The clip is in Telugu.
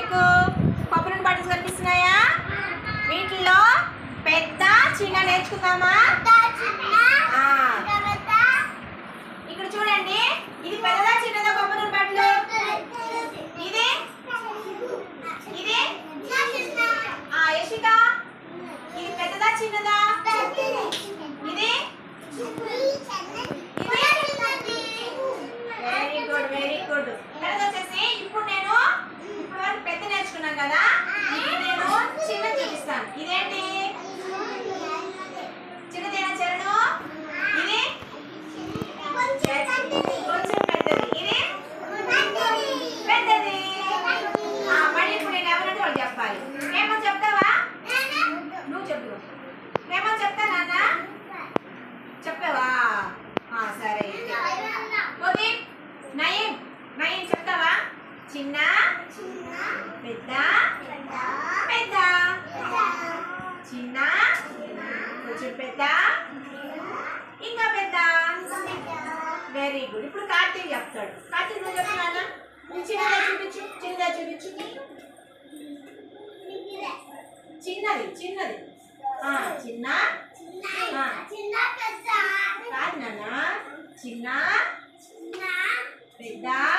మీకు కొబ్బరి బాటిల్స్ కనిపిస్తున్నాయా వీటిలో పెద్ద చిన్న నేర్చుకుందామా ఆ, ఇక్కడ చూడండి ఇది పెద్దదా చిన్నదా కొబ్బరి బాటిల్ ఇది ఇది ఆ యశిక ఇది పెద్దదా చిన్నదా ఇది వెరీ గుడ్ వెరీ గుడ్ తర్వాత వచ్చేసి ఇప్పుడు నేను ఇప్పుడు వరకు పెద్ద నేర్చుకున్నాను కదా ఇప్పుడు నేను చిన్న చూపిస్తాను ఇదేంటి చిన్నదేనా చరణు ఇది కొంచెం పెద్దది ఇది పెద్దది ఆ, మళ్ళీ ఇప్పుడు నేను ఎవరంటే వాళ్ళు చెప్పాలి ఏమో చెప్తావా నువ్వు చెప్పు ఏమో చెప్తా నాన్న చెప్పావా ఆ, సరే అయితే. ఓకే నయీం నయీం చెప్తావా చిన్న పెద్ద పెద్ద చిన్న కొంచెం పెద్ద ఇంకా పెద్ద వెరీ గుడ్ ఇప్పుడు కార్తీక్ చెప్తాడు కార్తీక్ నువ్వు చెప్పు నాన్న నువ్వు చిన్నదా చూపించు చిన్నదా చూపించు చిన్నది చిన్నది ఆ, చిన్న ఆ, కాదు నాన్న చిన్న పెద్ద